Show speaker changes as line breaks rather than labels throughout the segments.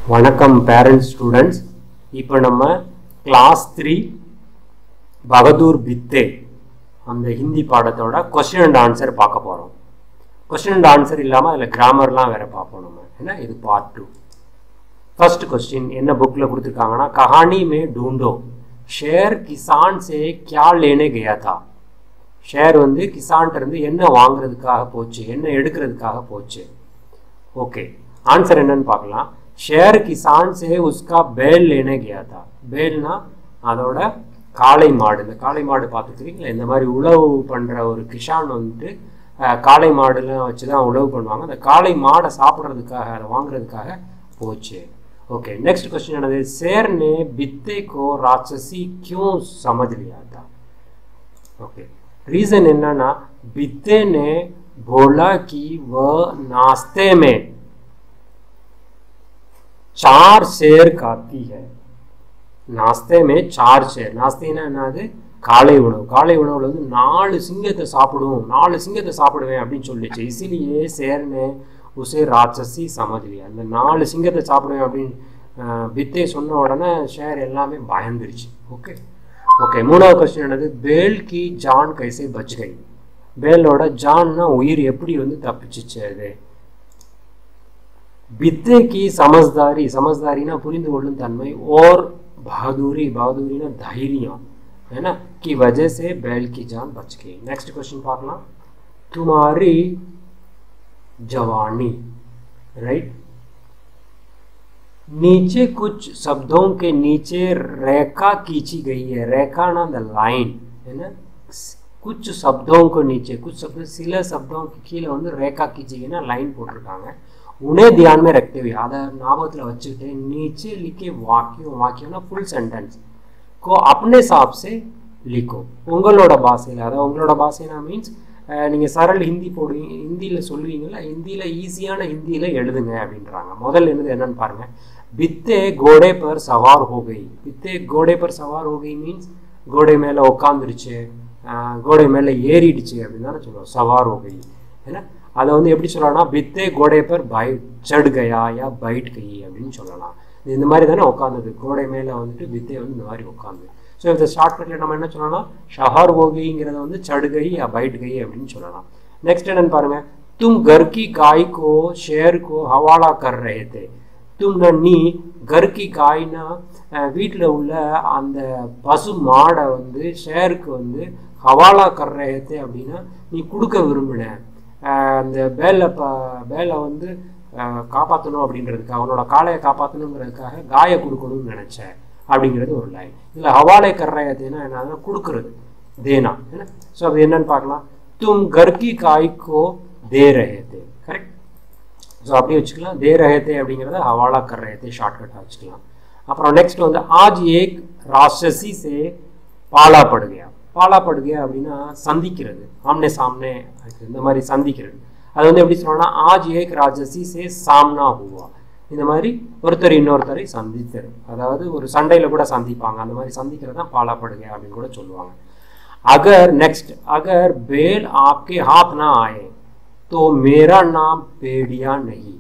வணக்கம் parents students இப்போ நம்ம கிளாஸ் த்ரீ பகதூர் பித்தே அந்த ஹிந்தி பாடத்தோட கொஸ்டின் அண்ட் ஆன்சர் பார்க்க போகிறோம் கொஸ்டின் அண்ட் ஆன்சர் இல்லாமல் அதில் கிராமர்லாம் வேற பார்ப்போம் நம்ம ஏன்னா இது பார்ட் டூ ஃபர்ஸ்ட் கொஸ்டின் என்ன புக்கில் கொடுத்துருக்காங்கன்னா கஹானி மே டூண்டோ ஷேர் கிசான் சே கியா லேனே கயா தா ஷேர் வந்து கிசான்ட்ட இருந்து என்ன வாங்குறதுக்காக போச்சு என்ன எடுக்கிறதுக்காக போச்சு ஓகே ஆன்சர் என்னன்னு பார்க்கலாம் ஷேர் கிசான் சே உஸ்கா பேல் லேனே கயா தா பேல்னா அதோட காளை மாடு இந்த காளை மாடு பார்த்துக்கிறீங்களா இந்த மாதிரி உழவு பண்ணுற ஒரு கிஷான் வந்துட்டு அஹ், காளை மாடுலாம் வச்சு தான் உழவு பண்ணுவாங்க அந்த காளை மாடை சாப்பிட்றதுக்காக அதை வாங்குறதுக்காக போச்சு ஓகே நெக்ஸ்ட் கொஸ்டின் என்னது शेर ने बित्ते को राक्षसी क्यों समझ लिया था ओके रीजन என்னன்னா बित्ते ने बोला कि वह नाश्ते में चार शेर खाती है நாஸ்தே மே சார் ஷேர் நாஸ்தேனா என்னது காலை உணவு காலை உணவுல வந்து நாலு சிங்கத்தை சாப்பிடுவோம் நாலு சிங்கத்தை சாப்பிடுவேன் அப்படின்னு சொல்லிச்சு இசிலியே சேர்னே உசே ராட்சசி சமதிலியா இந்த நாலு சிங்கத்தை சாப்பிடுவேன் அப்படின்னு அஹ், பித்தே சொன்ன உடனே ஷேர் எல்லாமே பயந்துருச்சு ஓகே ஓகே மூணாவது கொஸ்டின் என்னது பேல் கி ஜான் கைசே பச் கை பேலோட ஜான்னா உயிர் எப்படி வந்து தப்பிச்சிச்சு அது बित्ते की समझदारी समझदारी புரிந்து கொள்ளும் தன்மை और बहादुरी बहादुरी ना धैर्य है ना की वजह से बैल की जान बच गई नेक्स्ट क्वेश्चन பார்க்கலாம் तुम्हारी जवानी राइट नीचे कुछ शब्दों के नीचे रेखा खींची गई है रेखा ना द लाइन है ना कुछ शब्दों को नीचे कुछ शब्द சில शब्दों के கீழே வந்து ரேகா கீச்சிங்கன்னா லைன் போட்டிருக்காங்க உனே தியான் में रखते हुए அதை ஞாபகத்தில் வச்சுக்கிட்டு नीचे लिखे வாக்கியம் வாக்கியம்னா ஃபுல் சென்டென்ஸ் को अपने हिसाब से लिखो உங்களோட பாஷையில் அதாவது உங்களோட பாஷைனா மீன்ஸ் நீங்கள் சரள் ஹிந்தி போடுவீங்க ஹிந்தியில் சொல்லுவீங்கல்ல ஹிந்தியில் ஈஸியான ஹிந்தியில் எழுதுங்க அப்படின்றாங்க முதல்ல என்னது என்னன்னு பாருங்க பித்தே கோடே பர் சவார் ஹோ கை பித்தே கோடே பர் சவார் ஹோ கை மீன்ஸ் கோடை மேலே உட்காந்துருச்சு கோடை மேலே ஏறிடுச்சு அப்படின்னு தானே சொல்லுவோம் சவார் ஹோ கை ஏன்னா அதை வந்து எப்படி சொல்லலாம்னா பித்தே கோடை பர் பை சடு கயா யா பைட் கை அப்படின்னு சொல்லலாம் இது இந்த மாதிரி தானே உட்காந்தது கோடை மேலே வந்துட்டு பித்தே வந்து இந்த மாதிரி உட்காந்து ஸோ இந்த ஷார்ட்கட்டில் நம்ம என்ன சொல்லலாம் ஷஹார் ஓகைங்கிறத வந்து சடுகை யா பைட் கை அப்படின்னு சொல்லலாம் நெக்ஸ்ட் என்னன்னு பாருங்க தும் घर की गाय को शेर को हवाला कर रहे थे தும் நீ கர்கி காய்னா வீட்டில் உள்ள அந்த பசு மாடை வந்து ஷேருக்கு வந்து ஹவாலா கர்றேத்தே அப்படின்னா நீ கொடுக்க விரும்பின அஹ் அந்த பேலை ப பேலை வந்து அஹ் காப்பாற்றணும் அப்படின்றதுக்காக அவனோட காளையை காப்பாற்றணுங்கிறதுக்காக காயை கொடுக்கணும்னு நினச்சேன் அப்படிங்கிறது ஒரு லைன் இதில் ஹவாலை கர்றேத்தேனா என்னன்னா கொடுக்கறது தேனா என்ன ஸோ அது என்னன்னு பார்க்கலாம் தும் கர்கி காய்க்கோ தே ரஹேத்தே கரெக்ட் ஸோ அப்படியே வச்சுக்கலாம் தே ரஹேத்தே அப்படிங்கிறத ஹவாலா கர் ரஹேத்தே ஷார்ட்கட்டாக வச்சுக்கலாம் அப்புறம் நெக்ஸ்ட் வந்து ஆஜ் ஏக் ராட்சசி சே பாலா படுகையா பாலா படுகையா அப்படின்னா சந்திக்கிறது ஆம்னே சாம்னே இந்த மாதிரி சந்திக்கிறது அது வந்து எப்படி சொல்லணும்னா ஆஜ் ஏக் ராட்சசி சே சாம்னா ஹூவா இந்த மாதிரி ஒருத்தர் இன்னொருத்தரை சந்தித்தர் அதாவது ஒரு சண்டையில் கூட சந்திப்பாங்க அந்த மாதிரி சந்திக்கிறது தான் பாலா படுகை அப்படின்னு கூட சொல்லுவாங்க अगर नेक्स्ट अगर बेल आपके हाथ ना आए तो मेरा नाम पेड़िया नहीं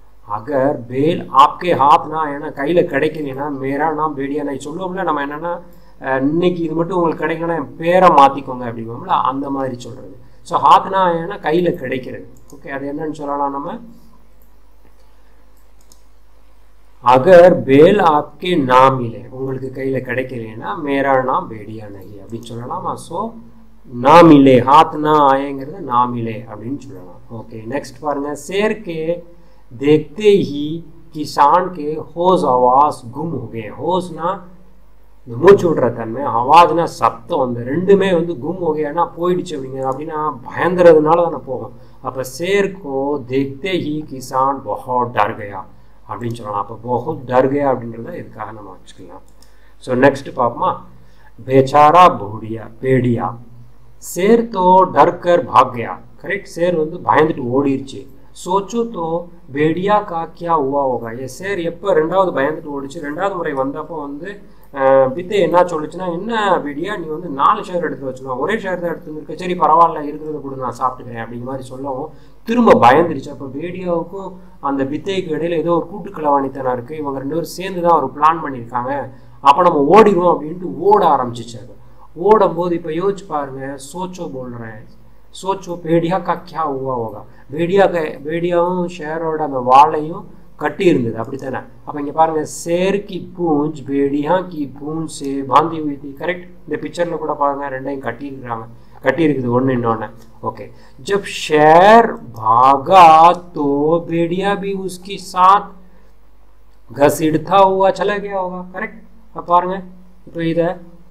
अगर बेल आपके हाथ ना ஆனா கையில் கிடைக்கலனா மேரா நாம் பேடியா நான் சொல்லுவோம்ல நம்ம என்னன்னா அஹ், இன்னைக்கு இது மட்டும் உங்களுக்கு கிடைக்கலனா என் பேரை மாற்றிக்கோங்க அப்படிங்குவோம்ல அந்த மாதிரி சொல்கிறது ஸோ ஹாத்னா ஏன்னா கையில் கிடைக்கிறது ஓகே அது என்னன்னு சொல்லலாம் நம்ம அகர் பேல் ஆப்கே நாம் இல்லை உங்களுக்கு கையில் கிடைக்கலனா மேரா நாம் பேடியா நகி அப்படின்னு சொல்லலாமா ஸோ நாமிலே ஹாத் நா ஆயங்கிறது நாமிலே அப்படின்னு சொல்லலாம் ஓகே நெக்ஸ்ட் பாருங்க शेर के देखते ही किसान के होश आवाज गुम हो गए होशனா இந்த மூச்சு விடுற தன்மை அவாதுனா சத்தம் அந்த ரெண்டுமே வந்து கும் ஓகேனா போயிடுச்சு அப்படிங்க அப்படின்னா பயந்துறதுனால தானே போகும் அப்போ சேர்க்கோ தேக்தே ஹி கிசான் பஹோட் டர் கயா அப்படின்னு சொல்லலாம் அப்போ பஹுத் டர் கயா அப்படின்றத இதுக்காக நம்ம வச்சுக்கலாம் ஸோ நெக்ஸ்ட் பார்ப்போமா बेचारा பூடியா பேடியா சேர் தோ டர்கர் பாக்யா கரெக்ட் சேர் வந்து பயந்துட்டு ஓடிருச்சு சோச்சோ தோ பேடியா கா கியா உவா ஹோகா ஏ சேர் எப்போ ரெண்டாவது பயந்துட்டு ஓடிச்சு ரெண்டாவது முறை வந்தப்போ வந்து அஹ், பித்தை என்ன சொல்லுச்சுன்னா என்ன பேடியா நீ வந்து நாலு ஷேர் எடுத்து வச்சுக்கணும் ஒரே ஷேர் தான் எடுத்து வந்திருக்க சரி பரவாயில்ல இருக்கிறத கூட நான் சாப்பிட்டுக்கிறேன் அப்படிங்கிற மாதிரி சொல்லவும் திரும்ப பயந்துருச்சு அப்போ பேடியாவுக்கும் அந்த பித்தைக்கு இடையில ஏதோ ஒரு கூட்டு களவாணித்தனம் இருக்கு இவங்க ரெண்டு பேரும் சேர்ந்து தான் ஒரு பிளான் பண்ணியிருக்காங்க அப்போ நம்ம ஓடிடுவோம் அப்படின்ட்டு ஓட ஆரம்பிச்சிச்சு அது ஓடும்போது இப்போ யோசிச்சு பாருங்க சோச்சோ போல்றேன் சோச்சோ பேடியா கா கியா ஹுவா ஹோகா பேடியா க பேடியாவும் ஷேரோட அந்த வாழையும் கட்டி இருந்தது அப்படித்தானே அப்போ இங்கே பாருங்க சேர் கி பூஞ்ச் பேடியா கி பூஞ்ச் சே பாந்தி हुई थी கரெக்ட் இந்த பிக்சரில் கூட பாருங்க ரெண்டையும் கட்டி இருக்கிறாங்க கட்டி இருக்குது ஒன்று இன்னொன்று ஓके जब शेर भागा तो भेड़िया भी उसके साथ घसीटता हुआ चला गया होगा करेक्ट அப்ப பாருங்க இப்போ இதை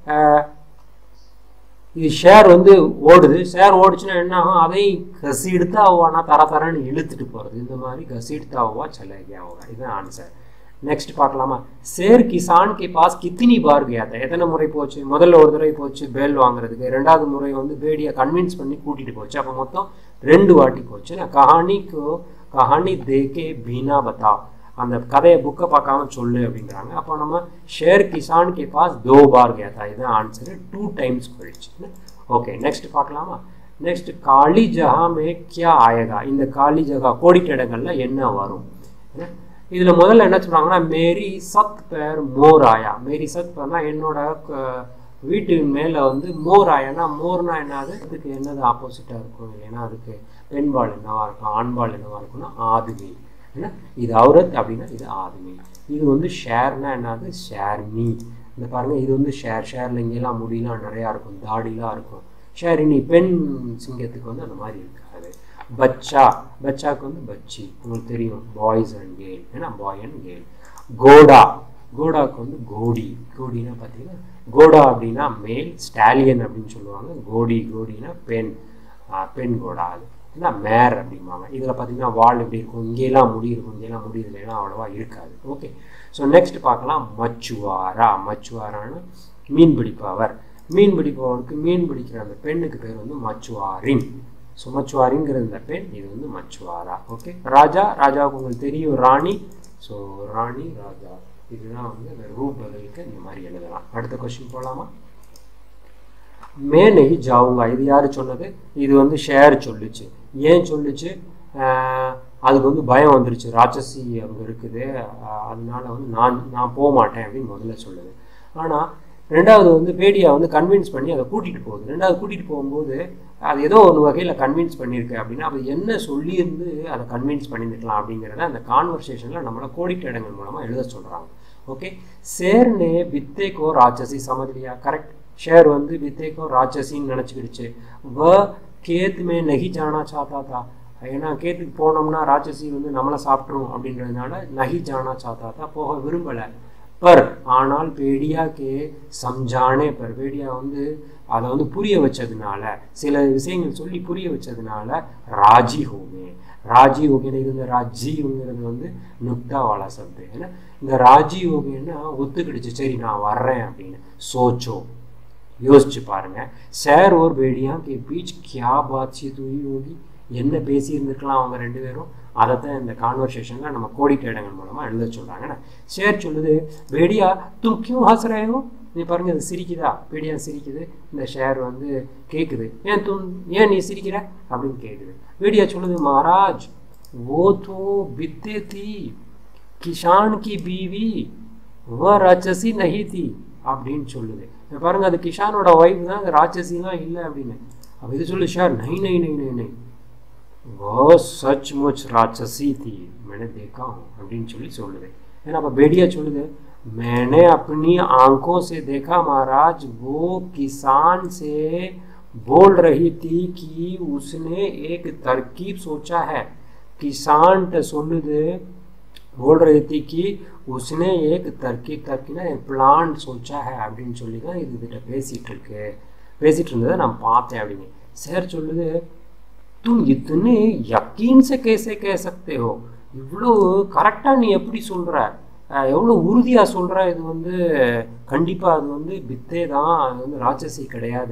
இது ஷேர் வந்து ஓடுது ஷேர் ஓடுச்சுன்னா என்ன ஆகும் அதை கசீடுத்தா ஆவானா தர தரன்னு இழுத்துட்டு போகிறது இந்த மாதிரி கசீடுத்தா ஆவா चला गया होगा இதுதான் ஆன்சர் நெக்ஸ்ட் பார்க்கலாமா சேர் கிசான் கே பாஸ் கித்தினி பார் கயா தா எத்தனை முறை போச்சு முதல்ல ஒரு தடவை போச்சு பேல் வாங்குறதுக்கு ரெண்டாவது முறை வந்து பேடியை கன்வின்ஸ் பண்ணி கூட்டிட்டு போச்சு அப்போ மொத்தம் ரெண்டு வாட்டி போச்சு நான் கஹானிக்கு கஹானி தேக்கே பீனா பத்தா அந்த கதையை புக்கை பார்க்காம சொல்லு அப்படிங்கிறாங்க அப்போ நம்ம ஷேர் கிசான் கே பாஸ் தோ பார் கயா தா இதுதான் ஆன்சர் டூ டைம்ஸ் போயிடுச்சு ஓகே நெக்ஸ்ட் பார்க்கலாமா நெக்ஸ்ட் காளி ஜஹா மே கியா ஆயகா இந்த காளி ஜஹா கோடிட்ட என்ன வரும் என்ன? இதுல முதல்ல என்ன சொல்றாங்கன்னா மேரி சத் பேர் மோர் ஆயா மேரி சத் பேர்னா என்னோட க- வீட்டு மேல வந்து மோர் ஆயானா மோர்னா என்னது அதுக்கு என்னது ஆப்போசிட்டா இருக்கும் ஏன்னா அதுக்கு பெண்பால் என்னவா இருக்கும் ஆண்பால் என்னவா இருக்கும்னா ஆதுமி என்ன இது அவுரத் அப்படின்னா இது ஆதுமி இது வந்து ஷேர்னா என்னது ஷேர்னி இந்த பாருங்க இது வந்து ஷேர் ஷேர்ல இங்கெல்லாம் முடியெல்லாம் நிறையா இருக்கும் தாடிலாம் இருக்கும் ஷேரினி பெண் சிங்கத்துக்கு வந்து அந்த மாதிரி இருக்காது பச்சா பச்சாக்கு வந்து பச்சி உங்களுக்கு தெரியும் பாய்ஸ் அண்ட் கேர்ள் ஏன்னா பாய் அண்ட் கேர்ள் கோடா கோடாக்கு வந்து கோடி கோடினா பார்த்தீங்கன்னா கோடா அப்படின்னா மேல் ஸ்டாலியன் அப்படின்னு சொல்லுவாங்க கோடி கோடினா பெண் ஆஹ் பெண் கோடா அது ஏன்னா மேர் அப்படிம்பாங்க இதில் பார்த்தீங்கன்னா வால் எப்படி இருக்கும் இங்கேலாம் முடி இருக்கும் இங்கேலாம் முடி இல்லைன்னா அவ்வளோவா இருக்காது ஓகே ஸோ நெக்ஸ்ட் பார்க்கலாம் மச்சுவாரா மச்சுவாரான்னு மீன் பிடிப்பவர் மீன் பிடிப்பவருக்கு மீன் பிடிக்கிற அந்த பெண்ணுக்கு பேர் வந்து மச்சுவாரின் ஸோ மச்சுவாரிங்கிறது இந்த பெண் இது வந்து மச்சுவாரா ஓகே ராஜா ராஜாவுக்கு உங்களுக்கு தெரியும் ராணி ஸோ ராணி ராஜா இதுதான் வந்து அந்த ரூப் பதிலுக்கு இந்த மாதிரி எழுதலாம் அடுத்த கொஸ்டின் போகலாமா மே நெய் ஜாவுங்கா இது யார் சொன்னது இது வந்து ஷேர் சொல்லுச்சு ஏன் சொல்லுச்சு ஆஹ் அதுக்கு வந்து பயம் வந்துருச்சு ராட்சசி அங்கே இருக்குது ஆஹ் அதனால வந்து நான் நான் போக மாட்டேன் அப்படின்னு முதல்ல சொல்லுது ஆனால் ரெண்டாவது வந்து பேடியா வந்து கன்வின்ஸ் பண்ணி அதை கூட்டிகிட்டு போகுது ரெண்டாவது கூட்டிகிட்டு போகும்போது அது ஏதோ ஒரு வகையில் கன்வின்ஸ் பண்ணியிருக்கு அப்படின்னா அது என்ன சொல்லியிருந்து அதை கன்வின்ஸ் பண்ணியிருக்கலாம் அப்படிங்கிறத அந்த கான்வர்சேஷனில் நம்மளை கோடிட்ட இடங்கள் மூலமாக எழுத சொல்கிறாங்க ஓகே சேர்னே வித்தேக்கோ ராட்சசி சமதிலியா கரெக்ட் ஷேர் வந்து வித்தேக்கோ ராட்சசின்னு நினச்சிக்கிடுச்சு வ கேத் மே நகி ஜானா சாத்தா தா ஏன்னா கேத்துக்கு போனோம்னா ராட்சசி வந்து நம்மளை சாப்பிட்ரும் அப்படின்றதுனால நகி ஜானா சாத்தா தா போக விரும்பலை பர் ஆனால் பேடியா கே சம்ஜானே பர் பேடியா வந்து அதை வந்து புரிய வச்சதுனால சில விஷயங்கள் சொல்லி புரிய வச்சதுனால ராஜி ஹோமே ராஜி ஹோகேன்னு இது இந்த ராஜிங்கிறது வந்து நுக்தா வாலா சப்து ஏன்னா இந்த ராஜி ஹோகேன்னா ஒத்துக்கிடுச்சு சரி நான் வர்றேன் அப்படின்னு சோச்சோ யோசிச்சு பாருங்க சேர் ஓர் பேடியா கே பீச் கியா பாத் சீத் ஹுई होगी என்ன பேசியிருந்துருக்கலாம் அவங்க ரெண்டு பேரும் அதை தான் இந்த கான்வர்சேஷனில் நம்ம கோடிட்ட இடங்கள் மூலமாக எழுத சொல்கிறாங்க ஷேர் சொல்லுது பேடியா தும் கியூ ஹாஸ் ரहे हो நீ பாருங்க இது சிரிக்குதா பேடியா சிரிக்குது இந்த ஷேர் வந்து கேட்குது ஏன் தும் ஏன் நீ சிரிக்கிற அப்படின்னு கேட்குது பேடியா சொல்லுது மகாராஜ் वो तो बित्ते थी किसान की बीवी वह ராட்சசி நஹி थी அப்படின்னு சொல்லுது இப்ப பாருங்க அது கிஷானோட ஒய்ஃப் தான் அது ராட்சசிலாம் இல்லை அப்படின்னு அப்போ இது சொல்லு ஷார் நை நை நை நை நை वो सचमुच राक्षसी थी मैंने देखा हूँ அப்படின்னு சொல்லி சொல்லுது ஏன்னா அப்போ बेडिया சொல்லுது मैंने अपनी आंखों से देखा महाराज वो किसान से बोल रही थी कि उसने एक तरकीब सोचा है किसान சொல்லுது बोल रही थी कि उसने एक तरकीब तरकीना एक प्लान सोचा है அப்படின்னு சொல்லி தான் இது கிட்ட பேசிட்டு இருக்கு பேசிட்டு இருந்ததை நான் பார்த்தேன் அப்படின்னு சார் சொல்லுது तुम इतने यकीन से कैसे कह सकते हो இவ்வளோ கரெக்டாக நீ எப்படி சொல்கிற எவ்வளோ உறுதியாக சொல்கிற இது வந்து கண்டிப்பாக அது வந்து பித்தே தான் அது வந்து ராட்சசி கிடையாதுன்னு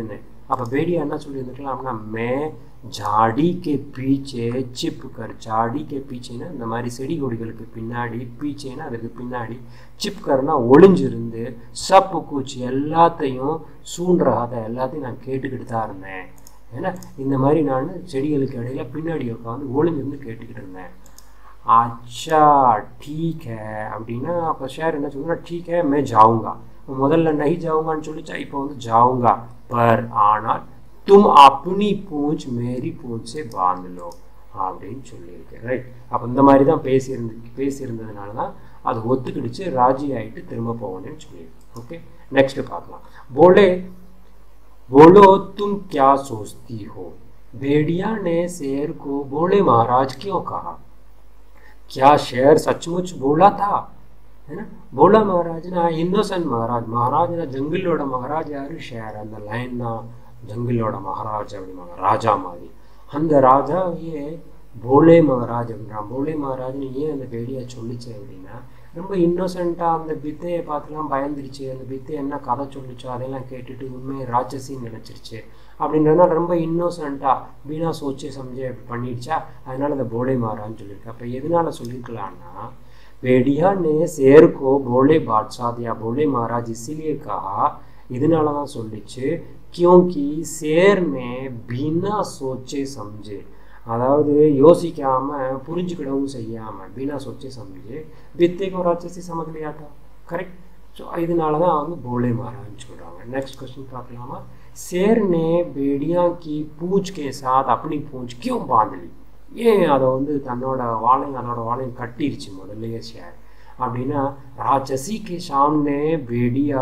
அப்போ பேடியா என்ன சொல்லியிருந்துருக்கலாம்னா மே ஜாடி கே பீச்சே சிப் கர் ஜாடி கே பீச்சேன்னா இந்த மாதிரி செடி கொடிகளுக்கு பின்னாடி பீச்சேன்னா அதுக்கு பின்னாடி சிப் கர்னா ஒளிஞ்சிருந்து சப்பு கூச்சி எல்லாத்தையும் சூண்டுறாத எல்லாத்தையும் நான் கேட்டுக்கிட்டு தான் இருந்தேன் ஏன்னா இந்த மாதிரி நான் செடிகளுக்கு இடையில பின்னாடி உட்காந்து ஒளிஞ்சிருந்து கேட்டுக்கிட்டு இருந்தேன் அச்சா டீக் ஹே அப்படின்னா அப்போ ஷேர் என்ன சொல்லுன்னா டீக் ஹே மே ஜாவுங்கா முதல்ல நஹி ஜாவுங்கான்னு சொல்லிச்சா இப்போ வந்து ஜாவுங்கா பர் ஆனால் தும் அப்னி பூஞ்ச் மேரி பூஞ்ச் சே பாந்தலோ அப்படின்னு சொல்லியிருக்கேன் ரைட் அப்போ இந்த மாதிரி தான் பேசியிருந்து பேசியிருந்ததுனால தான் அது ஒத்துக்கிடுச்சு ராஜி ஆகிட்டு திரும்ப போகணும்னு சொல்லியிருக்கேன் ஓகே நெக்ஸ்ட் பார்க்கலாம் போலே बोलो तुम क्या सोचती हो भेड़िया ने शेर को बोले महाराज क्यों कहा क्या शेर सचमुच बोला था है ना बोला महाराज ना இன்னோசன்ட் மகாராஜ் மகாராஜ் ஜங்கிலோட மகாராஜ் யாரு ஷேர் அந்த லைன்னா ஜங்கிலோட மகாராஜ் அப்படிம்பாங்க ராஜா மாதிரி அந்த ராஜாவையே போலே மகாராஜ் அப்படின்றான் போலே மகாராஜ்னு ஏன் அந்த பேடியா சொல்லிச்சு அப்படின்னா ரொம்ப இன்னோசென்ட்டாக அந்த பித்தையை பார்த்துலாம் பயந்துருச்சு அந்த பித்தை என்ன கதை சொல்லிச்சோ அதையெல்லாம் கேட்டுட்டு உண்மையை ராட்சசின்னு நினச்சிருச்சு அப்படின்றதுனால ரொம்ப இன்னோசென்ட்டாக வீணா சோச்சே சமைச்சே அப்படி பண்ணிடுச்சா அதனால அந்த போலே மாறான்னு சொல்லியிருக்கு அப்போ எதனால சொல்லியிருக்கலாம்னா भेड़िया ने शेर को बोले बादशाह दिया बोले महाराज इसीलिए कहा இதனால தான் சொல்லிச்சு கியோங்கி சேர் ने बिना सोचे समझे அதாவது யோசிக்காம புரிஞ்சுக்கிடவும் செய்யாம பினா சொச்சே சமைச்சு வித்தைக்கு ராட்சசி சமக்கலையாட்டா கரெக்ட் ஸோ இதனால தான் வந்து போலே மாறான்னு சொல்கிறாங்க நெக்ஸ்ட் கொஸ்டின் பார்க்கலாமா शेर ने बेड़िया की पूछ के साथ अपनी पूछ क्यों बांध ली ஏன் அதை வந்து தன்னோட வாழையும் அதோட வாழையும் கட்டிருச்சு முதல்லயே ஷேர் அப்படின்னா ராட்சசி के सामने बेड़िया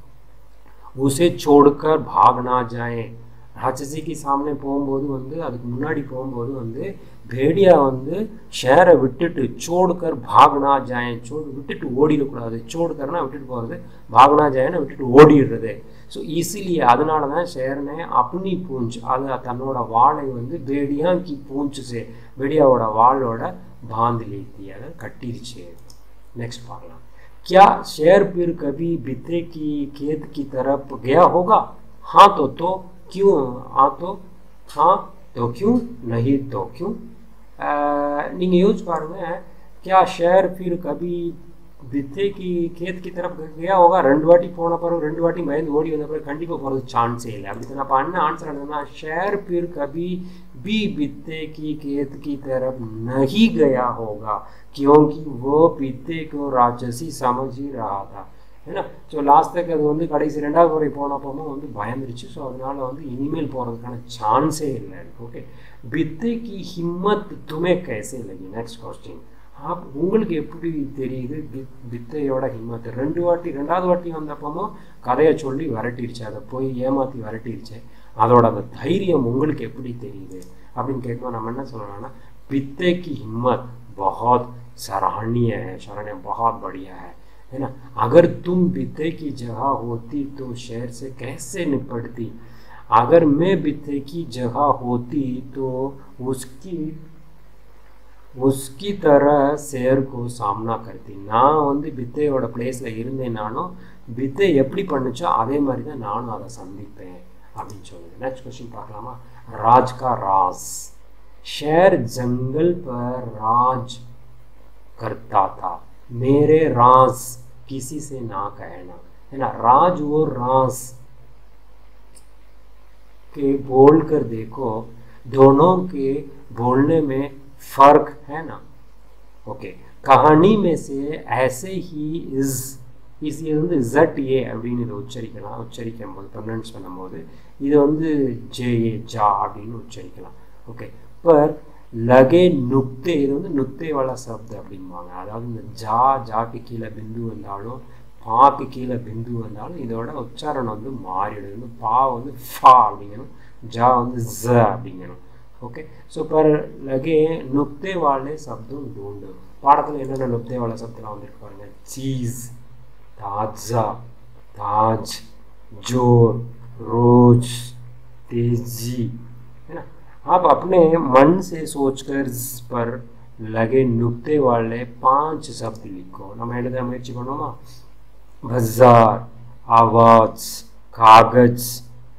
उसे छोड़कर भाग ना जाए ராட்சசிக்கு சாமனே போகும்போது வந்து அதுக்கு முன்னாடி போகும்போது வந்து பேடியா வந்து ஷேரை விட்டுட்டு சோடுக்கர் பாகனா ஜாயன் சோடு விட்டுட்டு ஓடிடக்கூடாது சோடுக்கர்னா விட்டுட்டு போகிறது பாகனா ஜாயனை விட்டுட்டு ஓடிடுறது ஸோ ஈஸிலி அதனால தான் ஷேர்னே அப்னி பூஞ்ச் அது தன்னோட வாழை வந்து பேடியா கி பூஞ்சு சே பேடியாவோட வாளோட பாந்திலி அதை கட்டிருச்சு नेक्स्ट பார்க்கலாம் क्या शेर फिर कभी बिते की खेत की तरफ गया होगा हाँ तो तो क्यों हाँ तो हाँ तो क्यों नहीं तो क्यों நீங்கள் யோசிச்சு பாருங்க क्या शेर फिर कभी வித்தை கி கேத் கி தரப் கயா ஹோகா ரெண்டு வாட்டி போன பிறகு ரெண்டு வாட்டி பயந்து ஓடி வந்த பிறகு கண்டிப்பாக போகிறது சான்ஸே இல்லை அப்படி தானே அப்போ அண்ணன் ஆன்சர் என்னன்னா ஷேர் பிர் கபி भी बित्ते की खेत की तरफ नहीं गया होगा क्योंकि वो बित्ते को राक्षसी समझ ही रहा था ஏன்னா ஸோ லாஸ்ட்டுக்கு அது வந்து கடைசி ரெண்டாவது முறை போனப்பவும் வந்து பயந்துருச்சு ஸோ அதனால வந்து இனிமேல் போகிறதுக்கான சான்ஸே இல்லை ஓகே பித்தை கி ஹிம்மத் துமே கைசே லகி நெக்ஸ்ட் கொஸ்டின் ஆப் உங்களுக்கு எப்படி தெரியுது பித் பித்தையோட ஹிம்மத் ரெண்டு வாட்டி ரெண்டாவது வாட்டி வந்தப்பமும் கதையை சொல்லி விரட்டிருச்சு அதை போய் ஏமாற்றி விரட்டிருச்சு அதோட அந்த தைரியம் உங்களுக்கு எப்படி தெரியுது அப்படின்னு கேட்கும்போது நம்ம என்ன சொல்லலாம்னா பித்தை की हिम्मत बहुत सराहनीय है सराहनीय बहुत बढ़िया है है ना अगर तुम बिते की जगह होती तो शहर से कैसे निपटती अगर मैं बिते की जगह होती तो उसकी உஸ்கி தர சேருக்கு சாம்னா கருத்தி நான் வந்து பித்தையோட பிளேஸில் இருந்தேனாலும் பித்தை எப்படி பண்ணுச்சோ அதே மாதிரி தான் நானும் அதை சந்திப்பேன் அப்படின்னு சொல்லுது नेक्स्ट क्वेश्चन பார்க்கலாமா राज का राज शेर जंगल पर राज करता था मेरे राज किसी से ना कहना है ना राज और राज के बोल कर देखो दोनों के बोलने में फर्क है ना ओके कहानी में से ऐसे ही इज இஸ் இது வந்து ஜட் ஏ அப்படின்னு இதை உச்சரிக்கலாம் உச்சரிக்கும் போது ப்ரொனன்ஸ் பண்ணும்போது இது வந்து ஜே ஏ ஜா அப்படின்னு உச்சரிக்கலாம் ஓகே பர் லகே நுக்தே இது வந்து நுக்தே வாலா சப்த் அப்படிம்பாங்க அதாவது இந்த ஜா ஜாக்கு கீழே பிந்து வந்தாலும் பாக்கு கீழே பிந்து வந்தாலும் இதோட உச்சாரணம் வந்து மாறிடுது வந்து பா வந்து ஃபா அப்படிங்கணும் ஜா வந்து ஜ அப்படிங்கணும் ஓகே ஸோ பர் லகே நுக்தே வாலே சப்தம் டூண்டு பாடத்தில் என்னென்ன நுக்தே வாழை சப்தம்லாம் வந்துருக்கு பாருங்க சீஸ் ताजा ताज जोर रोज तेजी है ना आप अपने मन से सोचकर पर लगे नुक्ते वाले पांच शब्द लिखो நம்ம எழுத முயற்சி பண்ணுவோமா बाजार आवाज कागज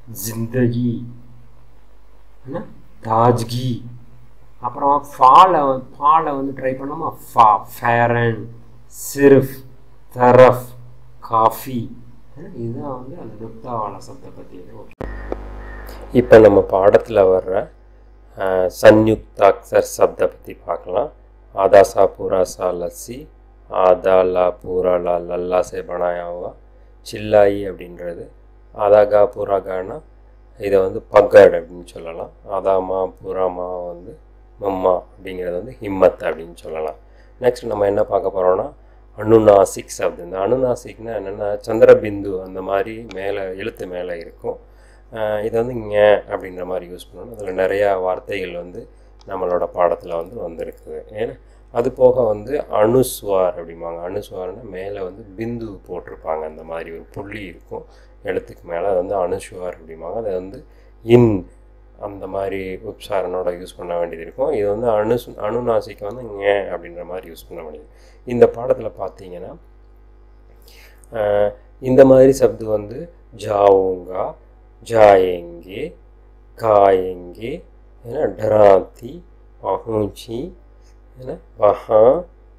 ஜிந்தகி என்ன தாஜ்கி அப்புறம் ஃபாலை ஃபாலை வந்து ட்ரை பண்ணோமா ஃபா ஃபேரன் சிர்ஃப் தரஃப் காஃபி இதுதான் வந்து அந்த நுக்தாவால சப்தை பற்றி
இப்போ நம்ம பாடத்தில் வர்ற அஹ், சன்யுக்தாக்சர் சப்தை பற்றி பார்க்கலாம் ஆதா சா பூரா சா லஸ்ஸி ஆதா லா பூரா லா லல்லா சே பனாயா ஹுவா சில்லாயி அப்படின்றது ஆதாகா பூராகானா இதை வந்து பக்கட் அப்படின்னு சொல்லலாம் ஆதாமா பூராமா வந்து மம்மா அப்படிங்கிறது வந்து ஹிம்மத் அப்படின்னு சொல்லலாம் நெக்ஸ்ட் நம்ம என்ன பார்க்க போகிறோம்னா அனுநாசிக் சப்து இந்த அனுநாசிக்னா என்னென்னா சந்திரபிந்து அந்த மாதிரி மேலே எழுத்து மேலே இருக்கும் ஆஹ் இதை வந்து ஞ அப்படின்ற மாதிரி யூஸ் பண்ணணும் அதில் நிறையா வார்த்தைகள் வந்து நம்மளோட பாடத்தில் வந்து வந்திருக்குது ஏன்னா அது போக வந்து அணுஸ்வார் அப்படிம்பாங்க அணுஸ்வார்னா மேலே வந்து பிந்து போட்டிருப்பாங்க அந்த மாதிரி ஒரு புள்ளி இருக்கும் எழுத்துக்கு மேலே அது வந்து அணுஸ்வார் அப்படிம்பாங்க அதை வந்து இன் அந்த மாதிரி உப்சாரனோட யூஸ் பண்ண வேண்டியது இருக்கும் இது வந்து அணு அணுநாசிக்கு வந்து ஞ அப்படின்ற மாதிரி யூஸ் பண்ண வேண்டியது இந்த பாடத்தில் பார்த்தீங்கன்னா ஆஹ் இந்த மாதிரி சப்து வந்து ஜாவுங்கா जाएंगे खाएंगे है ना डराती पहुँची है ना वहाँ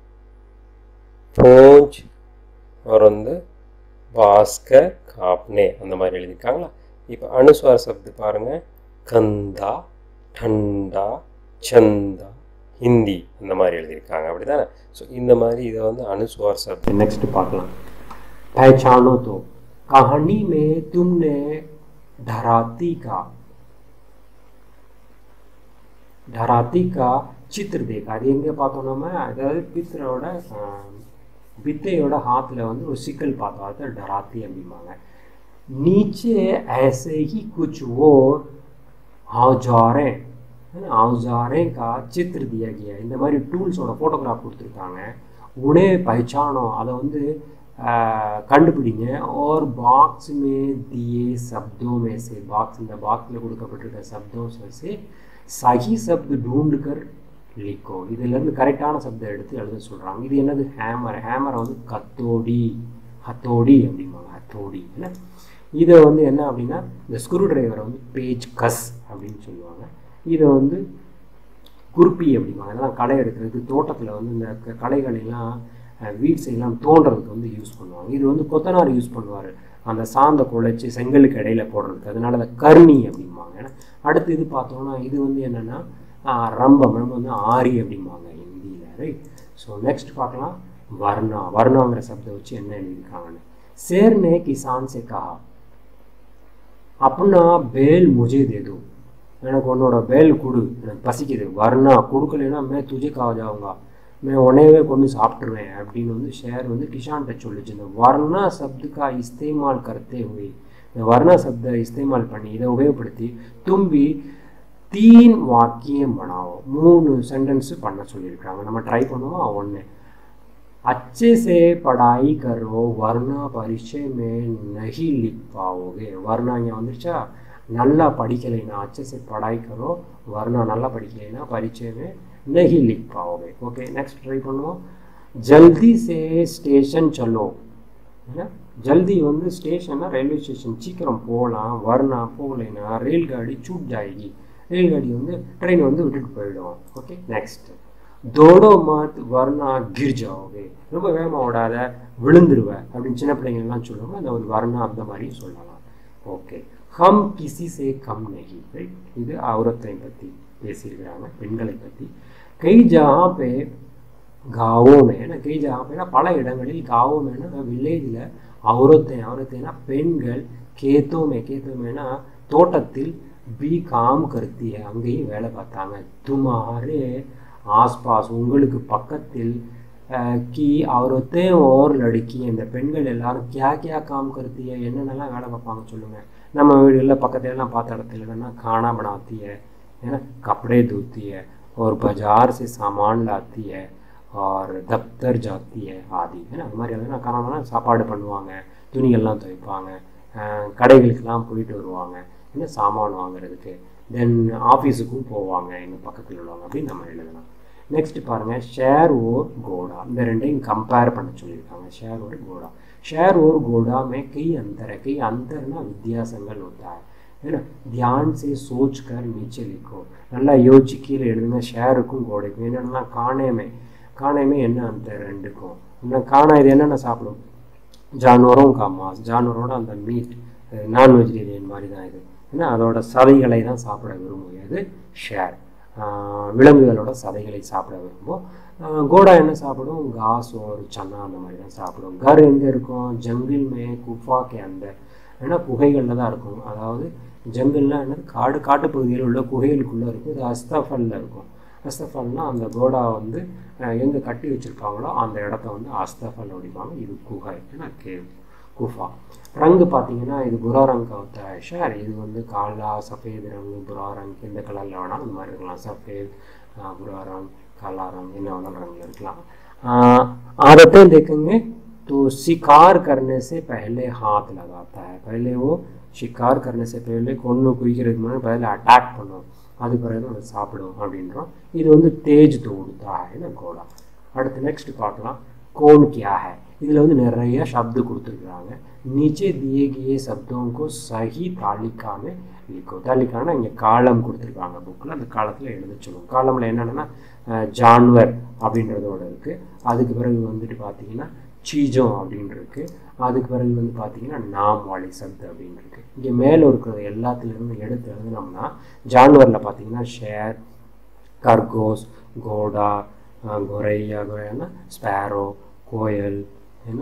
पहुँच और வந்து பாஸ்கர் காப்னே அந்த மாதிரி எழுதியிருக்காங்களா இப்போ அனுஸ்வார சப்து பாருங்க கந்தா டண்டா சந்தா ஹிந்தி அந்த மாதிரி எழுதியிருக்காங்க அப்படிதானே ஸோ இந்த மாதிரி இதை வந்து அனுஸ்வார் சப்து
नेक्स्ट பார்க்கலாம் पहचानो तो कहानी में तुमने धराती का धराती का चित्र देखा அது எங்கே பார்த்தோம் நம்ம அதாவது பித்தரோட பித்தையோட हाथல வந்து ஒரு சிக்கல் பார்த்தோம் அது डराती அப்படிம்பாங்க नीचे ऐसे ही कुछ और औजारें है ना औजारें का चित्र दिया गया है. இந்த மாதிரி டூல்ஸோட ஃபோட்டோகிராஃப் கொடுத்துருக்காங்க உடனே பைச்சானோ அதை வந்து ஆஹ், கண்டுபிடிங்க और பாக்ஸ் में दिए शब्दों में से பாக்ஸ் இந்த பாக்ஸில் கொடுக்கப்பட்டிருக்க शब्दों में से सही शब्द ढूंढ कर लिखो இதுலேருந்து கரெக்டான சப்தம் எடுத்து எழுத சொல்கிறாங்க இது என்னது ஹேமர் ஹேமரை வந்து கத்தோடி ஹத்தோடி அப்படிம்பாங்க ஹத்தோடி என்ன இதை வந்து என்ன அப்படின்னா இந்த ஸ்க்ரூ டிரைவரை வந்து பேஜ் கஸ் அப்படின்னு சொல்லுவாங்க இதை வந்து குருப்பி அப்படிம்பாங்க அதெல்லாம் களை எடுக்கிறதுக்கு தோட்டத்தில் வந்து இந்த க- களைகளை எல்லாம் வீட்ஸ் எல்லாம் தோண்டுறதுக்கு வந்து யூஸ் பண்ணுவாங்க இது வந்து கொத்தனார் யூஸ் பண்ணுவார் அந்த சாந்த குழைச்சி செங்கலுக்கு இடையில போடுறதுக்கு அதனால அதை கர்ணி அப்படிம்பாங்க ஏன்னா அடுத்து இது பார்த்தோம்னா இது வந்து என்னென்னா ரம்பம் ரம்பம் வந்து ஆரி அப்படிம்பாங்க ஹிந்தியில் ரைட் ஸோ நெக்ஸ்ட் பார்க்கலாம் வர்ணா வர்ணாங்கிற சப்தம் வச்சு என்ன எழுதியிருக்காங்கன்னு சேர்னே கிசான் சே கஹா अपना बेल मुझे दे दो எனக்கு உன்னோட பேல் கொடு எனக்கு பசிக்குது வர்ணா கொடுக்கலைன்னா மே துஜே கா ஜாவுங்கா மே உடனேவே கொண்டு சாப்பிட்ருவேன் அப்படின்னு வந்து ஷேர் வந்து கிஷான்கிட்ட சொல்லுச்சு இந்த வர்ணா சப்துக்கா இஸ்தேமால் கருத்தே हुए இந்த வர்ணா சப்த இஸ்தேமால் பண்ணி இதை உபயோகப்படுத்தி தும்பி தீன் வாக்கியம் பனாவோ மூணு சென்டென்ஸ் பண்ண சொல்லியிருக்காங்க நம்ம ட்ரை பண்ணுவோம் ஒன்று अच्छे से पढ़ाई करो वरना परीक्षे में नहीं लिख पाओगे वरना இங்கே வந்துருச்சா நல்லா படிக்கலைன்னா अच्छे से पढ़ाई करो वरना நல்லா படிக்கலைன்னா परीक्षे में नहीं लिख पाओगे ओके नेक्स्ट ட்ரை பண்ணுவோம் जल्दी से स्टेशन चलो என்ன ஜல்தி வந்து ஸ்டேஷன்னா ரயில்வே ஸ்டேஷன் சீக்கிரம் போகலாம் வரணா போகலைன்னா ரயில்காடி சூட் ஜாயகி ரயில்காடி வந்து ட்ரெயின் வந்து விட்டுட்டு போயிடும் ஓகே நெக்ஸ்ட் தோடோ மத் வர்ணா கிர் ஜாவோகே ரொம்ப வேகமாக ஓடாத விழுந்துருவ அப்படின்னு சின்ன பிள்ளைங்கள்லாம் சொல்லுவாங்க அந்த ஒரு வர்ணா அந்த மாதிரி சொல்லலாம் ஓகே ஹம் கிசி சே கம் நகி ரைட் இது அவுரத்தை பற்றி பேசியிருக்கிறாங்க பெண்களை பற்றி கை ஜஹா பே गाँवों में ना कई जगह पे ना பல இடங்களில் गाँवों में ना வில்லேஜில் औरतें औरतें பெண்கள் கேத்தோ மே கேத்தோ மேனா தோட்டத்தில் பி காம் கருத்தி அங்கேயும் வேலை பார்த்தாங்க துமாரே ஆஸ்பாஸ் உங்களுக்கு பக்கத்தில் அஹ், கி औरतें और लड़की இந்த பெண்கள் எல்லாரும் கியா கியா காம் கருத்தி என்னென்னலாம் வேலை பார்ப்பாங்க சொல்லுங்க நம்ம வீடுகளில் பக்கத்துல எல்லாம் பார்த்த இடத்துல என்னன்னா खाना बनाती है है ना कपड़े धोती है और बाजार से सामान लाती है और दफ्तर जाती है ஆதி ஏன்னா அந்த மாதிரி எல்லாம் காரணம்னா சாப்பாடு பண்ணுவாங்க துணிகள்லாம் துவைப்பாங்க அஹ் கடைகளுக்கெல்லாம் போயிட்டு வருவாங்க என்ன சாமான் வாங்குறதுக்கு தென் ஆஃபீஸுக்கும் போவாங்க எங்கள் பக்கத்தில் உள்ளவங்க அப்படின்னு நம்ம எழுதலாம் நெக்ஸ்ட் பாருங்கள் ஷேர் ஓர் கோடா இந்த ரெண்டையும் கம்பேர் பண்ண சொல்லியிருக்காங்க ஷேர் ஓர் கோடா ஷேர் ஓர் கோடா மே கई अंतर है कई अंतर ना வித்தியாசங்கள் होता है है ना ध्यान से सोच कर नीचे लिखो நல்லா யோசிச்சு கீழே எழுதுங்க ஷேருக்கும் கோடைக்கும் என்னென்னா காணேமே காணேமே என்ன அந்த ரெண்டுக்கும் இன்னும் காணா இது என்னென்ன சாப்பிடும் ஜானுவரும் கா மாஸ் ஜானுவரோட அந்த மீட் நான் வெஜிடேரியன் மாதிரி தான் இது ஏன்னா அதோட சதைகளை தான் சாப்பிட விரும்புகிறது ஷேர் விலங்குகளோட சதைகளை சாப்பிட விரும்பும் கோடா என்ன சாப்பிடும் காஸ் ஒரு சன்னா அந்த மாதிரி தான் சாப்பிடும் கர் எங்கே இருக்கும் ஜங்கில் மே குஃபாக்கே அந்த ஏன்னா குகைகளில் தான் இருக்கும் அதாவது ஜங்கிள்லாம் என்னது காடு காட்டுப்பகுதியில் உள்ள குகைகளுக்குள்ளே இருக்கும் இது அஸ்தஃபலில் இருக்கும் அஸ்தஃபல்னா அந்த கோடா வந்து எங்கே கட்டி வச்சுருப்பாங்களோ அந்த இடத்த வந்து அஸ்தஃபல் அப்படிப்பாங்க இது குகை ஏன்னா கேவ் குஃபா ரங்கு பார்த்தீங்கன்னா இது புரா ரங் கவுத்த ஷேர் இது வந்து காலா சஃபேத் ரங்கு புரா ரங் எந்த கலரில் வேணாலும் அந்த மாதிரி இருக்கலாம் சஃபேத் புரா ரங் काला रंग என்ன வேணாலும் ரங்கில் இருக்கலாம் आदतें देखेंगे तो शिकार करने से पहले हाथ लगाता है पहले वो शिकार करने से पहले கொன்று குவிக்கிறதுக்கு முன்னாடி பதில் அட்டாக் பண்ணும் அது பிறகு அதை சாப்பிடும் அப்படின்றோம் இது வந்து தேஜ் தோடுதா என்ன கோடா அடுத்து நெக்ஸ்ட் பார்க்கலாம் கோன் கியா ஹை இதில் வந்து நிறைய சப்து கொடுத்துருக்குறாங்க நீச்சே தியே கியே சப்தோங்கோ சஹி தாலிக்காமே லிக்கோ தாலிக்கானா இங்கே காலம் கொடுத்துருக்காங்க புக்கில் அந்த காலத்தில் எழுத சொல்லுவோம் காலமில் என்னென்னா ஜான்வர் அப்படின்றதோட இருக்குது அதுக்கு பிறகு வந்துட்டு பார்த்தீங்கன்னா சீஜம் அப்படின்னு இருக்கு அதுக்கு பிறகு வந்து பார்த்தீங்கன்னா நாம் வாழி சப்து அப்படின்னு இருக்கு இங்கே மேலே இருக்கிறது எல்லாத்துலேருந்து எடுத்து எழுதுனோம்னா ஜான்வரில் பார்த்தீங்கன்னா ஷேர் கர்கோஸ் கோடா கொரையா கொரையானா ஸ்பேரோ கோயல் ஏன்னா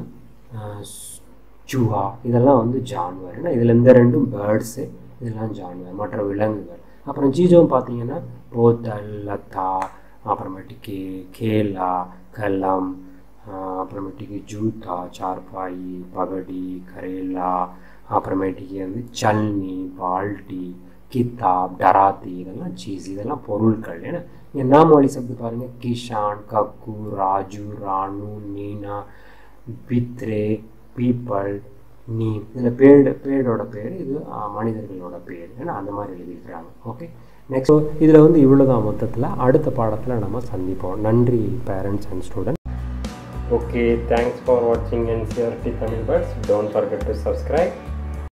சூஹா இதெல்லாம் வந்து ஜான்வர் ஏன்னா இதில் இந்த ரெண்டும் பேர்ட்ஸு இதெல்லாம் ஜான்வர் மற்ற விலங்குகள் அப்புறம் ஜீஜோவும் பார்த்தீங்கன்னா போத்தல் லத்தா அப்புறமேட்டுக்கு கேலா கலம் அப்புறமேட்டுக்கு ஜூத்தா சார்பாயி பகடி கரேலா அப்புறமேட்டுக்கு வந்து சல்னி பால்டி கித்தாப் டராத்தி இதெல்லாம் சீஸ் இதெல்லாம் பொருட்கள் ஏன்னா இங்கே நாமொழி சப்து பாருங்கள் கிஷான் கக்கு ராஜு ராணு நீனா பித்ரே பீப்பள் நீ இதில் பேடு பேடோட பேர் இது மனிதர்களோட பேர் ஏன்னா அந்த மாதிரி எழுதியிருக்கிறாங்க ஓகே நெக்ஸ்ட் இதில் வந்து இவ்வளோ தான் மொத்தத்தில் அடுத்த பாடத்தில் நம்ம சந்திப்போம் நன்றி parents and student
Okay, thanks for watching NCRT Tamil Birds. Don't forget to subscribe